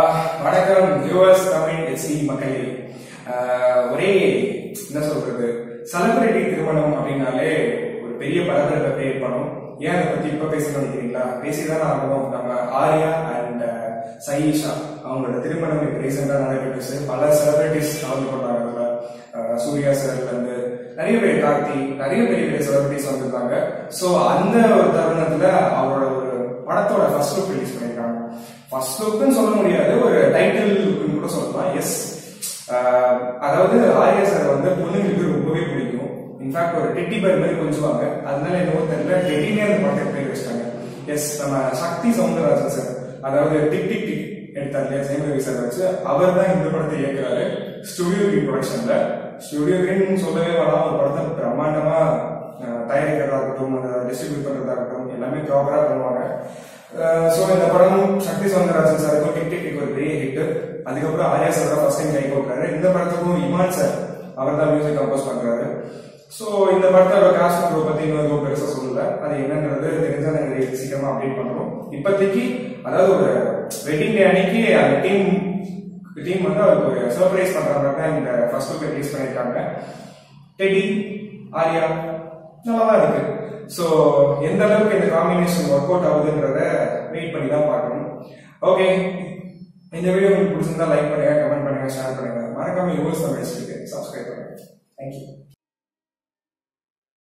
ஆஹ் வணக்கம் US Tamil SC மக்களே ஆஹ் ஒரே என்ன சொல்றது செலிபிரிட்டி திருமணம் அப்படின்னாலே ஒரு பெரிய பரபரப்பை கிரியேட் பண்ணும் ஏன் அதை பத்தி இப்ப பேசணும் நினைக்கிறீங்களா பேசிதான் ஆகணும் நம்ம ஆர்யா அண்ட் சயீஷா அவங்களோட திருமணம் இப்ப ரீசெண்டா நடைபெற்றுச்சு பல செலிபிரிட்டிஸ் கலந்து கொண்டாங்க அதுல ஆஹ் சூர்யா சார்ல இருந்து நிறைய பேர் கார்த்தி நிறைய பெரிய பெரிய செலிபிரிட்டிஸ் வந்திருந்தாங்க சோ அந்த ஒரு தருணத்துல அவரோட ஒரு படத்தோட ஃபர்ஸ்ட் லுக் ரிலீஸ் பண்ணிருக்காங்க ஃபர்ஸ்ட் லுக்னு சொல்ல முடியாது ஒரு டைட்டில் லுக்னு கூட சொல்லலாம் எஸ் அதாவது ஆர்யா சார் வந்து பொண்ணுங்களுக்கு ரொம்பவே பிடிக்கும் இன்ஃபேக்ட் ஒரு டெட்டி பேர் மாதிரி கொஞ்சுவாங்க அதனால என்னவோ தெரியல டெட்டினே அந்த படத்துக்கு பேர் வச்சிட்டாங்க எஸ் நம்ம சக்தி சவுந்தரராஜன் சார் அதாவது டிக் டிக் டிக் எடுத்தார் இல்லையா ஜெயமரவி சார் வச்சு அவர் தான் இந்த படத்தை இயக்குறாரு ஸ்டுடியோ கிரீன் ப்ரொடக்ஷன்ல ஸ்டுடியோ கிரீன் சொல்லவே வேணாம் ஒரு படத்தை பிரம்மாண்டமா அஹ், தயாரிக்கிறதா இருக்கட்டும் அதை டிஸ்ட்ரிபியூட் பண்றதா இருக்கட்டும் எல்லாமே ப்ராப்பரா பண்ணுவாங்க ஸோ இந்த படம் சக்தி சவுந்தரராஜன் சாருக்கும் டிக் டிக் டிக் ஒரு பெரிய ஹிட் அதுக்கப்புறம் ஆர்யா சார் தான் ஃபர்ஸ்ட் டைம் கை போக்குறாரு இந்த படத்துக்கும் இமான் சார் அவர் தான் மியூசிக் கம்போஸ் பண்றாரு ஸோ இந்த படத்தோட காஸ்ட் ப்ரோ பத்தி இன்னும் எதுவும் பெருசா சொல்லல அது என்னங்கிறது தெரிஞ்சா நாங்கள் சீக்கிரமா அப்டேட் பண்றோம் இப்போதைக்கு அதாவது ஒரு வெட்டிங் டே அன்னைக்கு அந்த டீம் டீம் வந்து அவருக்கு ஒரு சர்ப்ரைஸ் பண்ற மாதிரி தான் இந்த ஃபர்ஸ்ட் லுக் ரிலீஸ் பண்ணியிருக்காங்க டெடி ஆர்யா நல்லா தான் இருக்கு ஸோ எந்த அளவுக்கு இந்த காம்பினேஷன் ஒர்க் அவுட் ஆகுதுன்றத வெயிட் பண்ணி தான் பார்க்கணும் ஓகே இந்த வீடியோ உங்களுக்கு பிடிச்சிருந்தா லைக் பண்ணுங்க கமெண்ட் பண்ணுங்க ஷேர் பண்ணுங்க மறக்காம யூஸ் தமிழ் சப்ஸ்கிரைப் பண்ணுங்க தேங்க்யூ